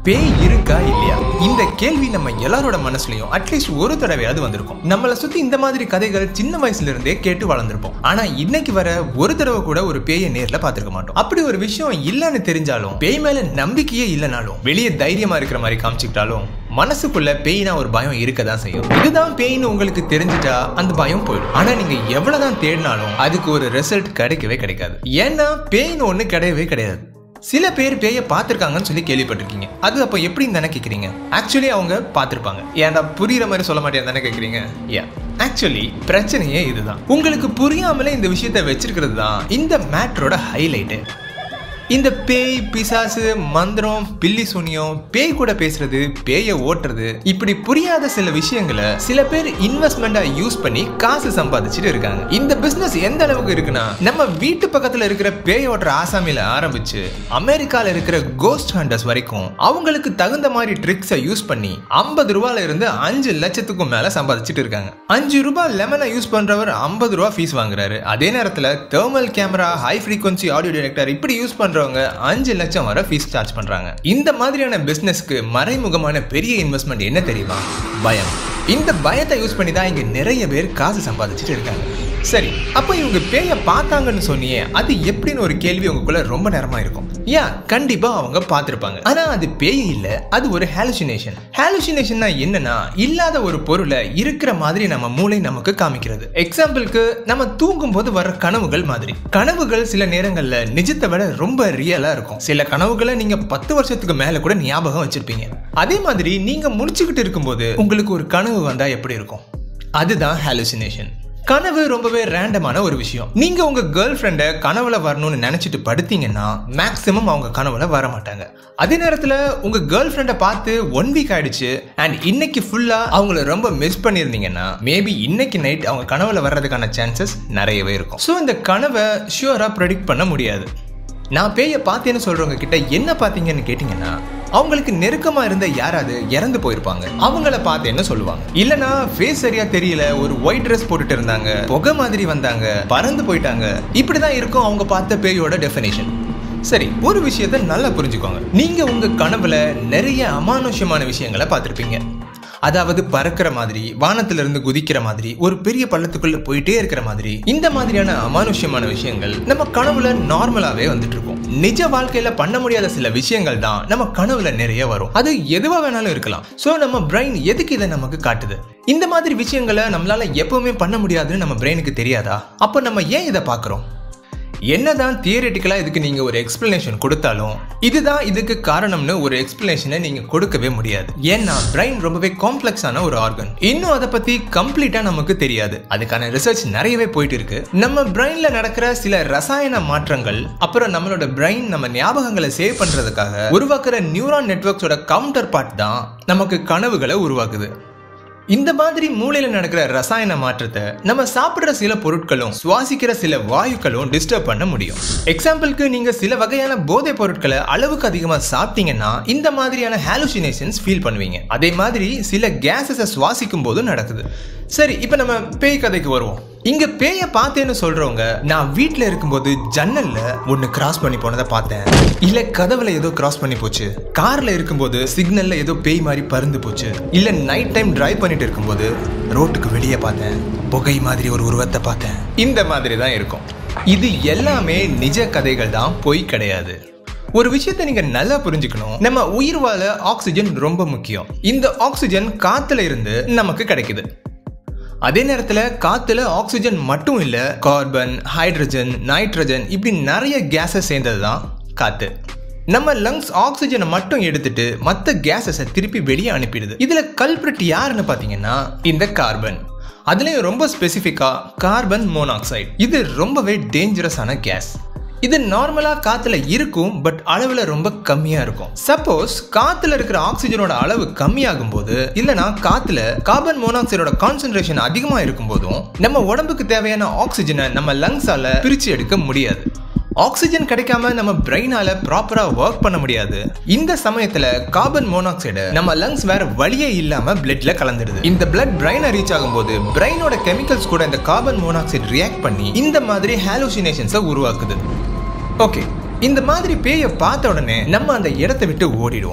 பேய் இருக்கா இல்லையா இந்த கேள்வி நம்ம எல்லாரோட மனசுலயும் அட்லீஸ்ட் ஒரு தடவையாவது வந்திருக்கும் நம்மளை சுத்தி இந்த மாதிரி கதைகள் சின்ன வயசுல இருந்தே கேட்டு வளர்ந்துருப்போம் ஆனா இன்னைக்கு வர ஒரு தடவை கூட ஒரு பேயை நேர்ல பாத்துருக்க மாட்டோம் அப்படி ஒரு விஷயம் இல்லைன்னு தெரிஞ்சாலும் பேய் மேல நம்பிக்கையே இல்லைனாலும் வெளியே தைரியமா இருக்கிற மாதிரி காமிச்சுக்கிட்டாலும் மனசுக்குள்ள பேய்னா ஒரு பயம் இருக்க தான் செய்யும் இதுதான் பேய்னு உங்களுக்கு தெரிஞ்சிட்டா அந்த பயம் போயிடும் ஆனா நீங்க எவ்வளவுதான் தேடினாலும் அதுக்கு ஒரு ரிசல்ட் கிடைக்கவே கிடைக்காது ஏன்னா பேய்னு ஒண்ணு கிடையவே கிடையாது சில பேர் பேயை பார்த்துருக்காங்கன்னு சொல்லி கேள்விப்பட்டிருக்கீங்க அது அப்போ எப்படின்னு தானே கேட்குறீங்க ஆக்சுவலி அவங்க பார்த்துருப்பாங்க ஏன்டா புரியுற மாதிரி சொல்ல மாட்டேன் தானே கேட்குறீங்க யா ஆக்சுவலி பிரச்சனையே இதுதான் உங்களுக்கு புரியாமலே இந்த விஷயத்த வச்சிருக்கிறது தான் இந்த மேட்ரோட ஹைலைட்டு இந்த பேய் பிசாசு மந்திரம் பில்லி சூனியம் பேய் கூட பேசுறது பேயை ஓட்டுறது இப்படி புரியாத சில விஷயங்களை சில பேர் இன்வெஸ்ட்மெண்டா யூஸ் பண்ணி காசு சம்பாதிச்சுட்டு இருக்காங்க இந்த பிசினஸ் எந்த அளவுக்கு இருக்குன்னா நம்ம வீட்டு பக்கத்துல இருக்கிற பேய் ஓட்டுற ஆசாமியில ஆரம்பிச்சு அமெரிக்கால இருக்கிற கோஸ்ட் ஹண்டர்ஸ் வரைக்கும் அவங்களுக்கு தகுந்த மாதிரி ட்ரிக்ஸை யூஸ் பண்ணி ஐம்பது ரூபாயில இருந்து அஞ்சு லட்சத்துக்கும் மேல சம்பாதிச்சுட்டு இருக்காங்க அஞ்சு ரூபாய் லெமனை யூஸ் பண்றவர் ஐம்பது ரூபா ஃபீஸ் வாங்குறாரு அதே நேரத்துல thermal camera high frequency audio detector இப்படி யூஸ் பண்றவங்க அஞ்சு லட்சம் வரை ஃபீஸ் சார்ஜ் பண்றாங்க இந்த மாதிரியான பிசினஸ்க்கு மறைமுகமான பெரிய இன்வெஸ்ட்மெண்ட் என்ன தெரியுமா பயம் இந்த பயத்தை யூஸ் பண்ணி தான் இங்க நிறைய பேர் காசு சம்பாதிச்சுட்டு இருக்காங்க சரி அப்போ இவங்க பேய பார்த்தாங்கன்னு சொன்னியே அது எப்படின்னு ஒரு கேள்வி உங்களுக்குள்ள ரொம்ப நேரமா இருக்கும் யா கண்டிப்பா அவங்க பார்த்திருப்பாங்க ஆனா அது பேய் இல்ல அது ஒரு ஹாலுசினேஷன் ஹாலுசினேஷன்னா என்னன்னா இல்லாத ஒரு பொருளை இருக்கிற மாதிரி நம்ம மூளை நமக்கு காமிக்கிறது எக்ஸாம்பிளுக்கு நம்ம தூங்கும் போது வர்ற கனவுகள் மாதிரி கனவுகள் சில நேரங்கள்ல நிஜத்தை விட ரொம்ப ரியலா இருக்கும் சில கனவுகளை நீங்க பத்து வருஷத்துக்கு மேல கூட ஞாபகம் வச்சிருப்பீங்க அதே மாதிரி நீங்க முடிச்சுக்கிட்டு இருக்கும்போது உங்களுக்கு ஒரு கனவு வந்தா எப்படி இருக்கும் அதுதான் ஹாலுசினேஷன் கனவு ரொம்பவே ரேண்டமான ஒரு விஷயம் நீங்க உங்க கேர்ள் ஃப்ரெண்டை கனவுல வரணும்னு நினைச்சிட்டு படுத்தீங்கன்னா மேக்சிமம் அவங்க கனவுல வர மாட்டாங்க அதே நேரத்துல உங்க கேர்ள் ஃப்ரெண்டை பார்த்து ஒன் வீக் ஆயிடுச்சு அண்ட் இன்னைக்கு ஃபுல்லா அவங்கள ரொம்ப மிஸ் பண்ணியிருந்தீங்கன்னா மேபி இன்னைக்கு நைட் அவங்க கனவுல வர்றதுக்கான சான்சஸ் நிறையவே இருக்கும் ஸோ இந்த கனவை ஷியூரா ப்ரெடிக்ட் பண்ண முடியாது நான் பேய பார்த்தேன்னு சொல்றவங்க கிட்ட என்ன பார்த்தீங்கன்னு கேட்டிங்கன்னா அவங்களுக்கு நெருக்கமா இருந்த யாராவது இறந்து போயிருப்பாங்க அவங்கள பார்த்தேன்னு சொல்லுவாங்க இல்லனா ஃபேஸ் சரியா தெரியல ஒரு ஒயிட் ட்ரெஸ் போட்டுட்டு இருந்தாங்க புகை மாதிரி வந்தாங்க பறந்து போயிட்டாங்க இப்படிதான் இருக்கும் அவங்க பார்த்த பேயோட டெஃபினேஷன் சரி ஒரு விஷயத்த நல்லா புரிஞ்சுக்கோங்க நீங்க உங்க கனவுல நிறைய அமானுஷ்யமான விஷயங்களை பார்த்திருப்பீங்க அதாவது பறக்கிற மாதிரி வானத்துல இருந்து குதிக்கிற மாதிரி ஒரு பெரிய பள்ளத்துக்குள்ள போயிட்டே இருக்கிற மாதிரி இந்த மாதிரியான அமானுஷ்யமான விஷயங்கள் நம்ம கனவுல நார்மலாவே வந்துட்டு இருக்கும் நிஜ வாழ்க்கையில பண்ண முடியாத சில விஷயங்கள் தான் நம்ம கனவுல நிறைய வரும் அது எதுவா வேணாலும் இருக்கலாம் சோ நம்ம பிரெயின் எதுக்கு இதை நமக்கு காட்டுது இந்த மாதிரி விஷயங்களை நம்மளால எப்பவுமே பண்ண முடியாதுன்னு நம்ம பிரெயினுக்கு தெரியாதா அப்போ நம்ம ஏன் இதை பார்க்குறோம் என்னதான் தியரிட்டிக்கலா இதுக்கு நீங்க ஒரு எக்ஸ்பிளனேஷன் கொடுத்தாலும் இதுதான் இதுக்கு காரணம்னு ஒரு எக்ஸ்பிளனேஷனை நீங்க கொடுக்கவே முடியாது ஏன்னா பிரெயின் ரொம்பவே காம்ப்ளெக்ஸான ஒரு ஆர்கன் இன்னும் அதை பத்தி கம்ப்ளீட்டா நமக்கு தெரியாது அதுக்கான ரிசர்ச் நிறையவே போயிட்டு இருக்கு நம்ம பிரெயின்ல நடக்கிற சில ரசாயன மாற்றங்கள் அப்புறம் நம்மளோட பிரெயின் நம்ம ஞாபகங்களை சேவ் பண்றதுக்காக உருவாக்குற நியூரான் நெட்ஒர்க்ஸோட கவுண்டர் பார்ட் தான் நமக்கு கனவுகளை உருவாக்குது இந்த மாதிரி மூளையில நடக்கிற ரசாயன மாற்றத்தை நம்ம சாப்பிடுற சில பொருட்களும் சுவாசிக்கிற சில வாயுக்களும் டிஸ்டர்ப் பண்ண முடியும் எக்ஸாம்பிளுக்கு நீங்க சில வகையான போதை பொருட்களை அளவுக்கு அதிகமா சாப்பிட்டீங்கன்னா இந்த மாதிரியான ஹாலுசினேஷன்ஸ் ஃபீல் பண்ணுவீங்க அதே மாதிரி சில கேஸஸை சுவாசிக்கும் போதும் நடக்குது சரி இப்போ நம்ம பேய் கதைக்கு வருவோம் இங்க பேய பார்த்தேன்னு சொல்றவங்க நான் வீட்ல இருக்கும்போது ஜன்னல்ல ஒன்னு கிராஸ் பண்ணி போனதை பார்த்தேன் இல்ல கதவுல ஏதோ கிராஸ் பண்ணி போச்சு கார்ல இருக்கும்போது சிக்னல்ல ஏதோ பேய் மாதிரி பறந்து போச்சு இல்ல நைட் டைம் டிரைவ் பண்ணிட்டு இருக்கும்போது ரோட்டுக்கு வெளியே பார்த்தேன் புகை மாதிரி ஒரு உருவத்தை பார்த்தேன் இந்த மாதிரி தான் இருக்கும் இது எல்லாமே நிஜ கதைகள் தான் பொய் கிடையாது ஒரு விஷயத்தை நீங்க நல்லா புரிஞ்சுக்கணும் நம்ம உயிர் வாழ ஆக்சிஜன் ரொம்ப முக்கியம் இந்த ஆக்சிஜன் காத்துல இருந்து நமக்கு கிடைக்குது அதே நேரத்தில் காத்துல ஆக்சிஜன் மட்டும் இல்லை கார்பன் ஹைட்ரஜன் நைட்ரஜன் இப்படி நிறைய கேஸஸ் சேர்ந்தது தான் காத்து நம்ம லங்ஸ் ஆக்சிஜனை மட்டும் எடுத்துட்டு மற்ற கேஸஸை திருப்பி வெளியே அனுப்பிடுது இதுல கல்பிரட் யாருன்னு பார்த்தீங்கன்னா இந்த கார்பன் அதுலயும் ரொம்ப ஸ்பெசிஃபிக்கா கார்பன் மோனாக்சைடு இது ரொம்பவே டேஞ்சரஸான கேஸ் இது நார்மலா காத்துல இருக்கும் பட் அளவுல ரொம்ப கம்மியா இருக்கும் சப்போஸ் காத்துல இருக்கிற ஆக்சிஜனோட அளவு கம்மியாகும் போது இல்லனா காத்துல கார்பன் மோனாக்சைடோட கான்சென்ட்ரேஷன் அதிகமா இருக்கும் போதும் நம்ம உடம்புக்கு தேவையான ஆக்சிஜனை நம்ம லங்ஸால பிரிச்சு எடுக்க முடியாது ஆக்சிஜன் கிடைக்காம நம்ம பிரெயினால ப்ராப்பரா ஒர்க் பண்ண முடியாது இந்த சமயத்துல கார்பன் மோனாக்சைடு நம்ம லங்ஸ் வேற வழியே இல்லாம பிளட்ல கலந்துடுது இந்த பிளட் பிரெயினை ரீச் ஆகும்போது பிரெயினோட கெமிக்கல்ஸ் கூட இந்த கார்பன் மோனாக்சைடு ரியாக்ட் பண்ணி இந்த மாதிரி ஹாலுசினேஷன்ஸை உருவாக்குது ஓகே இந்த மாதிரி பேயை பார்த்த உடனே நம்ம அந்த இடத்தை விட்டு ஓடிடுவோம்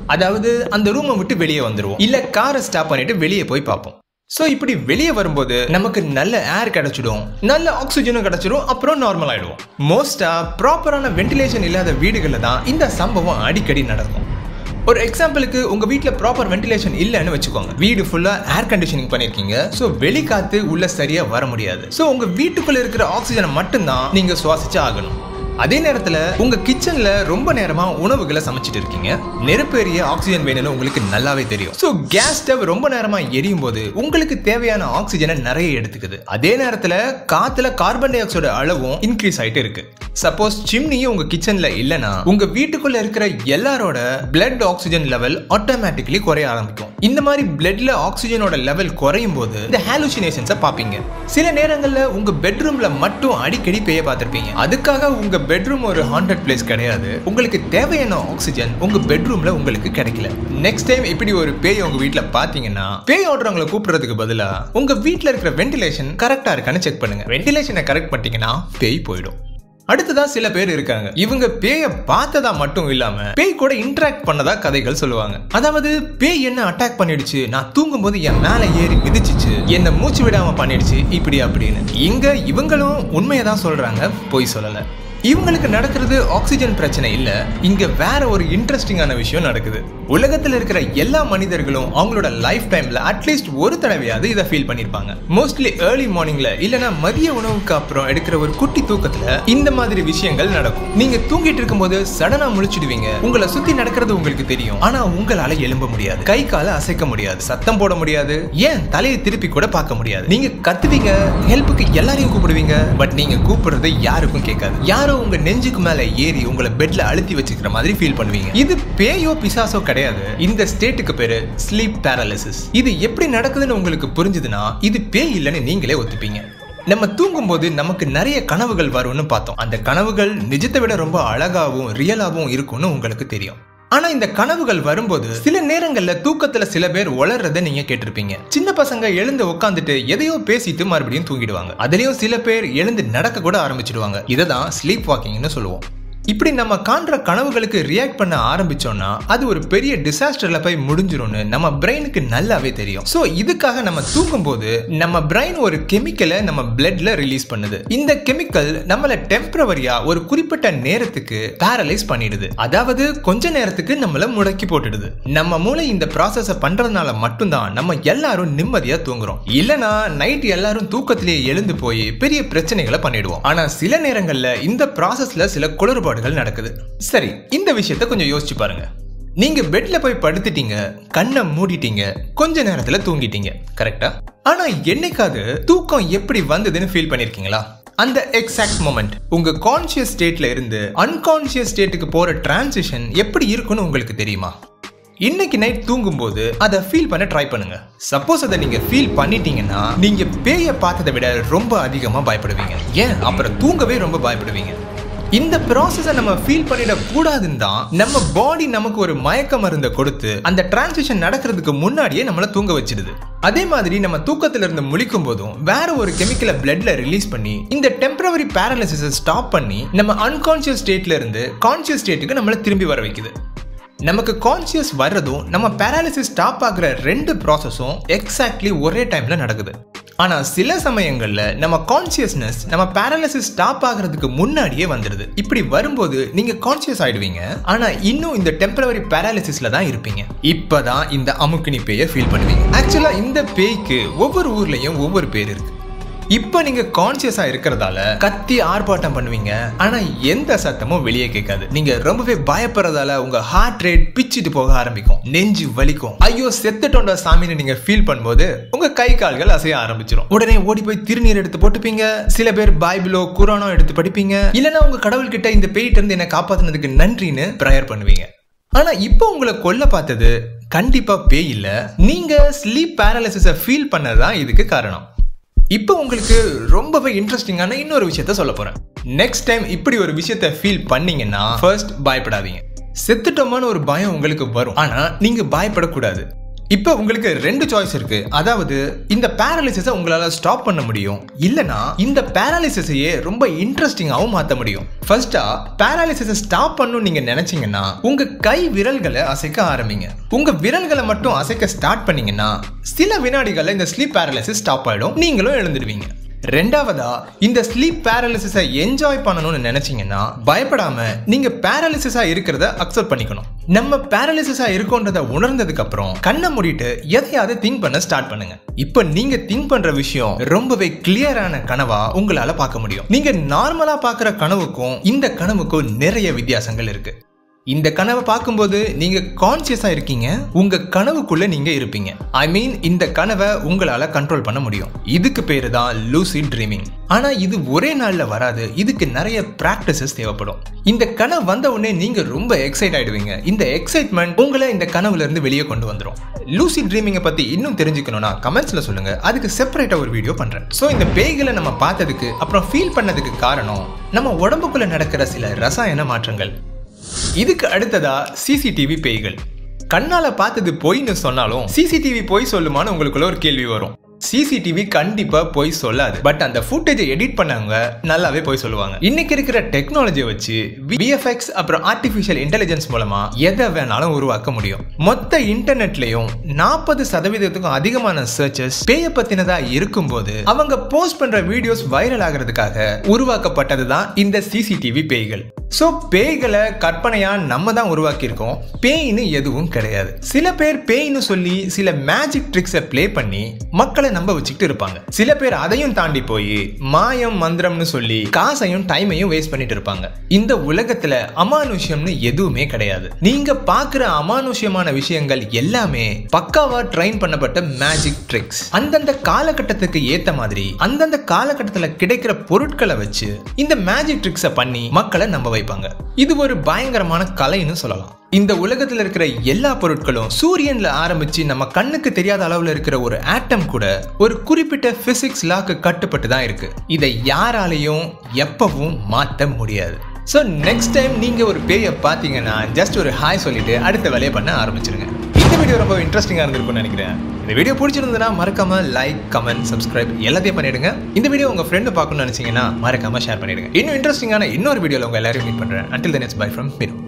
அதாவது அந்த ரூமை விட்டு வெளியே வந்துருவோம் இல்ல காரை ஸ்டாப் பண்ணிட்டு வெளியே போய் பார்ப்போம் ஸோ இப்படி வெளியே வரும்போது நமக்கு நல்ல ஏர் கிடைச்சிடும் நல்ல ஆக்சிஜனும் கிடைச்சிடும் அப்புறம் நார்மல் ஆயிடுவோம் மோஸ்டா ப்ராப்பரான வென்டிலேஷன் இல்லாத வீடுகளில் தான் இந்த சம்பவம் அடிக்கடி நடக்கும் ஒரு எக்ஸாம்பிளுக்கு உங்க வீட்டில் ப்ராப்பர் வென்டிலேஷன் இல்லைன்னு வச்சுக்கோங்க வீடு ஃபுல்லா ஏர் கண்டிஷனிங் பண்ணிருக்கீங்க ஸோ வெளிக்காத்து உள்ள சரியா வர முடியாது ஸோ உங்க வீட்டுக்குள்ள இருக்கிற ஆக்சிஜனை மட்டும்தான் நீங்க சுவாசிச்சு ஆகணும் அதே நேரத்துல உங்க கிச்சன்ல ரொம்ப நேரமா உணவுகளை சமைச்சிட்டு இருக்கீங்க நெருப்பு எரிய ஆக்சிஜன் வேணும்னு உங்களுக்கு நல்லாவே தெரியும் ஸோ கேஸ் ஸ்டவ் ரொம்ப நேரமா எரியும் போது உங்களுக்கு தேவையான ஆக்சிஜனை நிறைய எடுத்துக்குது அதே நேரத்துல காத்துல கார்பன் டை ஆக்சைடு அளவும் இன்க்ரீஸ் ஆயிட்டு இருக்கு சப்போஸ் சிம்னியும் உங்க கிச்சன்ல இல்லனா உங்க வீட்டுக்குள்ள இருக்கிற எல்லாரோட பிளட் ஆக்சிஜன் லெவல் ஆட்டோமேட்டிக்கலி குறைய ஆரம்பிக்கும் இந்த மாதிரி பிளட்ல ஆக்சிஜனோட லெவல் குறையும் போது இந்த ஹாலுசினேஷன்ஸை பாப்பீங்க சில நேரங்கள்ல உங்க பெட்ரூம்ல மட்டும் அடிக்கடி பேய பார்த்திருப்பீங்க அதுக்காக உங்க பெட்ரூம் ஒரு ஹாண்டட் பிளேஸ் கிடையாது உங்களுக்கு தேவையான ஆக்சிஜன் உங்க பெட்ரூம்ல உங்களுக்கு கிடைக்கல நெக்ஸ்ட் டைம் இப்படி ஒரு பேய் உங்க வீட்ல பாத்தீங்கன்னா பேய் ஓடுறவங்களை கூப்பிடுறதுக்கு பதிலா உங்க வீட்ல இருக்கிற வென்டிலேஷன் கரெக்டா இருக்கான்னு செக் பண்ணுங்க வென்டிலேஷனை கரெக்ட் பண்ணிட்டீங்கன்னா பேய் போயிடும் அடுத்ததா சில பேர் இருக்காங்க இவங்க பேய பார்த்ததா மட்டும் இல்லாம பேய் கூட இன்டராக்ட் பண்ணதா கதைகள் சொல்லுவாங்க அதாவது பேய் என்ன அட்டாக் பண்ணிடுச்சு நான் தூங்கும் போது என் மேல ஏறி மிதிச்சிச்சு என்ன மூச்சு விடாம பண்ணிடுச்சு இப்படி அப்படின்னு இங்க இவங்களும் உண்மையை தான் சொல்றாங்க பொய் சொல்லல இவங்களுக்கு நடக்கிறது ஆக்சிஜன் பிரச்சனை இல்ல இங்க வேற ஒரு இன்ட்ரெஸ்டிங்கான விஷயம் நடக்குது உலகத்துல இருக்கிற எல்லா மனிதர்களும் அவங்களோட லைஃப் டைம்ல அட்லீஸ்ட் ஒரு தடவையாவது இதை ஃபீல் பண்ணிருப்பாங்க மோஸ்ட்லி ஏர்லி மார்னிங்ல இல்லனா மதிய உணவுக்கு அப்புறம் எடுக்கிற ஒரு குட்டி தூக்கத்துல இந்த மாதிரி விஷயங்கள் நடக்கும் நீங்க தூங்கிட்டு இருக்கும்போது சடனா முழிச்சிடுவீங்க உங்களை சுத்தி நடக்கிறது உங்களுக்கு தெரியும் ஆனா உங்களால எழும்ப முடியாது கை கால அசைக்க முடியாது சத்தம் போட முடியாது ஏன் தலையை திருப்பி கூட பார்க்க முடியாது நீங்க கத்துவீங்க ஹெல்ப்புக்கு எல்லாரையும் கூப்பிடுவீங்க பட் நீங்க கூப்பிடுறது யாருக்கும் கேட்காது யாரும் உங்க நெஞ்சுக்கு மேல ஏறி உங்களை பெட்ல அழுத்தி வச்சுக்கிற மாதிரி ஃபீல் பண்ணுவீங்க இது பேயோ பிசாசோ கிடையாது இந்த ஸ்டேட்டுக்கு பேரு ஸ்லீப் பேரலிசிஸ் இது எப்படி நடக்குதுன்னு உங்களுக்கு புரிஞ்சுதுன்னா இது பேய் இல்லைன்னு நீங்களே ஒத்துப்பீங்க நம்ம தூங்கும்போது நமக்கு நிறைய கனவுகள் வரும்னு பார்த்தோம் அந்த கனவுகள் நிஜத்தை விட ரொம்ப அழகாவும் ரியலாவும் இருக்கும்னு உங்களுக்கு தெரியும் ஆனா இந்த கனவுகள் வரும்போது சில நேரங்கள்ல தூக்கத்துல சில பேர் உளறத நீங்க கேட்டிருப்பீங்க சின்ன பசங்க எழுந்து உட்காந்துட்டு எதையோ பேசிட்டு மறுபடியும் தூங்கிடுவாங்க அதுலயும் சில பேர் எழுந்து நடக்க கூட ஆரம்பிச்சிடுவாங்க இதை தான் ஸ்லீப் வாக்கிங்னு சொல்லுவோம் இப்படி நம்ம காண்ற கனவுகளுக்கு ரியாக்ட் பண்ண ஆரம்பிச்சோம்னா அது ஒரு பெரிய டிசாஸ்டர்ல போய் முடிஞ்சிரும்னு நம்ம பிரெயினுக்கு நல்லாவே தெரியும் ஸோ இதுக்காக நம்ம தூங்கும்போது நம்ம பிரெயின் ஒரு கெமிக்கலை நம்ம பிளட்ல ரிலீஸ் பண்ணுது இந்த கெமிக்கல் நம்மள டெம்பரவரியா ஒரு குறிப்பிட்ட நேரத்துக்கு பேரலைஸ் பண்ணிடுது அதாவது கொஞ்ச நேரத்துக்கு நம்மள முடக்கி போட்டுடுது நம்ம மூளை இந்த ப்ராசஸ பண்றதுனால மட்டும்தான் நம்ம எல்லாரும் நிம்மதியா தூங்குறோம் இல்லனா நைட் எல்லாரும் தூக்கத்திலேயே எழுந்து போய் பெரிய பிரச்சனைகளை பண்ணிடுவோம் ஆனா சில நேரங்கள்ல இந்த ப்ராசஸ்ல சில குளறுபாடு செயல்பாடுகள் நடக்குது சரி இந்த விஷயத்த கொஞ்சம் யோசிச்சு பாருங்க நீங்க பெட்ல போய் படுத்துட்டீங்க கண்ணை மூடிட்டீங்க கொஞ்ச நேரத்துல தூங்கிட்டீங்க கரெக்டா ஆனா என்னைக்காவது தூக்கம் எப்படி வந்ததுன்னு ஃபீல் பண்ணிருக்கீங்களா அந்த எக்ஸாக்ட் மொமெண்ட் உங்க கான்சியஸ் ஸ்டேட்ல இருந்து அன்கான்சியஸ் ஸ்டேட்டுக்கு போற டிரான்சிஷன் எப்படி இருக்குன்னு உங்களுக்கு தெரியுமா இன்னைக்கு நைட் தூங்கும்போது அதை ஃபீல் பண்ண ட்ரை பண்ணுங்க சப்போஸ் அதை நீங்க ஃபீல் பண்ணிட்டீங்கன்னா நீங்க பேய பார்த்ததை விட ரொம்ப அதிகமா பயப்படுவீங்க ஏன் அப்புறம் தூங்கவே ரொம்ப பயப்படுவீங்க இந்த ப்ராசஸை நம்ம ஃபீல் பண்ணிட கூடாதுன்னு தான் நம்ம பாடி நமக்கு ஒரு மயக்க மருந்தை கொடுத்து அந்த டிரான்சிஷன் நடக்கிறதுக்கு முன்னாடியே நம்மள தூங்க வச்சிடுது அதே மாதிரி நம்ம தூக்கத்துல இருந்து முழிக்கும் போதும் வேற ஒரு கெமிக்கலை பிளட்ல ரிலீஸ் பண்ணி இந்த டெம்பரவரி பேரலிசிஸை ஸ்டாப் பண்ணி நம்ம அன்கான்சியஸ் ஸ்டேட்ல இருந்து கான்சியஸ் ஸ்டேட்டுக்கு நம்மள திரும்பி வர வைக்குது நமக்கு கான்சியஸ் வர்றதும் நம்ம பேராலிசிஸ் ஸ்டாப் ஆகுற ரெண்டு ப்ராசஸும் எக்ஸாக்ட்லி ஒரே டைம்ல நடக்குது ஆனா சில சமயங்கள்ல நம்ம கான்சியஸ்னஸ் நம்ம பேரலிசிஸ் ஸ்டாப் ஆகுறதுக்கு முன்னாடியே வந்துடுது இப்படி வரும்போது நீங்க கான்சியஸ் ஆயிடுவீங்க ஆனா இன்னும் இந்த டெம்பரவரி பேராலிசிஸ்ல தான் இருப்பீங்க இப்பதான் இந்த அமுக்கினி பேயை ஃபீல் பண்ணுவீங்க ஆக்சுவலா இந்த பேய்க்கு ஒவ்வொரு ஊர்லயும் ஒவ்வொரு பேர் இருக்கு இப்ப நீங்க கான்சியஸா இருக்கிறதால கத்தி ஆர்ப்பாட்டம் பண்ணுவீங்க ஆனா எந்த சத்தமும் வெளியே கேட்காது நீங்க ரொம்பவே பயப்படுறதால உங்க ஹார்ட் ரேட் பிச்சுட்டு போக ஆரம்பிக்கும் நெஞ்சு வலிக்கும் ஐயோ செத்துட்டோண்டா சாமின்னு நீங்க ஃபீல் பண்ணும்போது உங்க கை கால்கள் அசைய ஆரம்பிச்சிடும் உடனே ஓடி போய் திருநீர் எடுத்து போட்டுப்பீங்க சில பேர் பைபிளோ குரானோ எடுத்து படிப்பீங்க இல்லைன்னா உங்க கடவுள் கிட்ட இந்த பேயிட்ட இருந்து என்ன காப்பாத்துனதுக்கு நன்றின்னு ப்ரேயர் பண்ணுவீங்க ஆனா இப்போ உங்களை கொல்ல பார்த்தது கண்டிப்பா பேய் இல்ல நீங்க ஸ்லீப் பேரலிசிஸ ஃபீல் பண்ணதான் இதுக்கு காரணம் இப்போ உங்களுக்கு ரொம்பவே இன்ட்ரெஸ்டிங்கான இன்னொரு விஷயத்த சொல்ல போறேன் நெக்ஸ்ட் டைம் இப்படி ஒரு விஷயத்த ஃபீல் பண்ணீங்கன்னா ஃபர்ஸ்ட் பயப்படாதீங்க செத்துட்டோமான ஒரு பயம் உங்களுக்கு வரும் ஆனா நீங்க பயப்படக்கூடாது இப்போ உங்களுக்கு ரெண்டு சாய்ஸ் இருக்கு அதாவது இந்த பேரலிசிஸை உங்களால ஸ்டாப் பண்ண முடியும் இல்லனா இந்த பேரலிசிஸையே ரொம்ப இன்ட்ரெஸ்டிங்காகவும் மாற்ற முடியும் ஃபர்ஸ்டா பேரலிசிஸை ஸ்டாப் பண்ணணும் நீங்க நினைச்சீங்கன்னா உங்க கை விரல்களை அசைக்க ஆரம்பிங்க உங்க விரல்களை மட்டும் அசைக்க ஸ்டார்ட் பண்ணீங்கன்னா சில வினாடிகள்ல இந்த ஸ்லீப் பேரலிசிஸ் ஸ்டாப் ஆயிடும் நீங்களும் எழுந்துடுவீங்க ரெண்டாவதா இந்த ஸ்லீப் பேரலிசிஸை என்ஜாய் பண்ணணும்னு நினைச்சீங்கன்னா பயப்படாம நீங்க பேரலிசிஸா இருக்கிறத அக்செப்ட் பண்ணிக்கணும் நம்ம பேரலிசிஸா இருக்கோன்றத உணர்ந்ததுக்கு அப்புறம் கண்ணை மூடிட்டு எதையாவது திங்க் பண்ண ஸ்டார்ட் பண்ணுங்க இப்போ நீங்க திங்க் பண்ற விஷயம் ரொம்பவே கிளியரான கனவா உங்களால பார்க்க முடியும் நீங்க நார்மலா பார்க்குற கனவுக்கும் இந்த கனவுக்கும் நிறைய வித்தியாசங்கள் இருக்கு இந்த கனவை பார்க்கும்போது நீங்க கான்சியஸா இருக்கீங்க உங்க கனவுக்குள்ள நீங்க இருப்பீங்க ஐ மீன் இந்த கனவை உங்களால கண்ட்ரோல் பண்ண முடியும் இதுக்கு பேரு தான் லூசிட் ட்ரீமிங் ஆனா இது ஒரே நாள்ல வராது இதுக்கு நிறைய பிராக்டிசஸ் தேவைப்படும் இந்த கனவு வந்த உடனே நீங்க ரொம்ப எக்ஸைட் ஆயிடுவீங்க இந்த எக்ஸைட்மெண்ட் உங்களை இந்த கனவுல இருந்து வெளியே கொண்டு வந்துடும் லூசி ட்ரீமிங்கை பத்தி இன்னும் தெரிஞ்சுக்கணும்னா கமெண்ட்ஸ்ல சொல்லுங்க அதுக்கு செப்பரேட்டா ஒரு வீடியோ பண்றேன் ஸோ இந்த பேய்களை நம்ம பார்த்ததுக்கு அப்புறம் ஃபீல் பண்ணதுக்கு காரணம் நம்ம உடம்புக்குள்ள நடக்கிற சில ரசாயன மாற்றங்கள் இதுக்கு அடுத்ததா சிசிடிவி பேய்கள் கண்ணால பார்த்தது பொய்ன்னு சொன்னாலும் சிசிடிவி பொய் சொல்லுமான்னு உங்களுக்குள்ள ஒரு கேள்வி வரும் சிசிடிவி கண்டிப்பா பொய் சொல்லாது பட் அந்த ஃபுட்டேஜை எடிட் பண்ணவங்க நல்லாவே பொய் சொல்லுவாங்க இன்னைக்கு இருக்கிற டெக்னாலஜியை வச்சு விஎஃப்எக்ஸ் அப்புறம் ஆர்டிஃபிஷியல் இன்டெலிஜென்ஸ் மூலமா எதை வேணாலும் உருவாக்க முடியும் மொத்த இன்டர்நெட்லயும் நாற்பது சதவீதத்துக்கும் அதிகமான சர்ச்சஸ் பேய பத்தினதா இருக்கும்போது அவங்க போஸ்ட் பண்ற வீடியோஸ் வைரல் ஆகிறதுக்காக உருவாக்கப்பட்டது தான் இந்த சிசிடிவி பேய்கள் ஸோ பேய்களை கற்பனையா நம்ம தான் உருவாக்கியிருக்கோம் பேய்னு எதுவும் கிடையாது சில பேர் பேய்னு சொல்லி சில மேஜிக் ட்ரிக்ஸை ப்ளே பண்ணி மக்களை நம்ப வச்சுக்கிட்டு இருப்பாங்க சில பேர் அதையும் தாண்டி போய் மாயம் மந்திரம்னு சொல்லி காசையும் டைமையும் வேஸ்ட் பண்ணிட்டு இருப்பாங்க இந்த உலகத்துல அமானுஷ்யம்னு எதுவுமே கிடையாது நீங்க பாக்குற அமானுஷ்யமான விஷயங்கள் எல்லாமே பக்காவா ட்ரைன் பண்ணப்பட்ட மேஜிக் ட்ரிக்ஸ் அந்தந்த காலகட்டத்துக்கு ஏத்த மாதிரி அந்தந்த காலகட்டத்துல கிடைக்கிற பொருட்களை வச்சு இந்த மேஜிக் ட்ரிக்ஸை பண்ணி மக்களை நம்ப வைப்பாங்க இது ஒரு பயங்கரமான கலைன்னு சொல்லலாம் இந்த உலகத்துல இருக்கிற எல்லா பொருட்களும் சூரியன்ல ஆரம்பிச்சு நம்ம கண்ணுக்கு தெரியாத அளவுல இருக்கிற ஒரு ஆட்டம் கூட ஒரு குறிப்பிட்ட பிசிக்ஸ் லாக்கு கட்டுப்பட்டு தான் இருக்கு இதை யாராலையும் எப்பவும் மாற்ற முடியாது ஸோ நெக்ஸ்ட் டைம் நீங்க ஒரு பேயை பார்த்தீங்கன்னா ஜஸ்ட் ஒரு ஹாய் சொல்லிட்டு அடுத்த வேலையை பண்ண ஆரம்பிச்சிருங்க இந்த வீடியோ ரொம்ப இன்ட்ரெஸ்டிங்காக இருந்திருக்கும்னு நினைக்கிறேன் இந்த வீடியோ பிடிச்சிருந்ததுன்னா மறக்காம லைக் கமெண்ட் சப்ஸ்கிரைப் எல்லாத்தையும் பண்ணிடுங்க இந்த வீடியோ உங்க ஃப்ரெண்டு பார்க்கணும்னு நினைச்சீங்கன்னா மறக்காம ஷேர் பண்ணிடுங்க இன்னும் இன்ட்ரெஸ்டிங்கான இன்னொரு வீடியோவில் உங்க எல்லாரையும் மீட் பண்றேன் until then it's bye from மீனு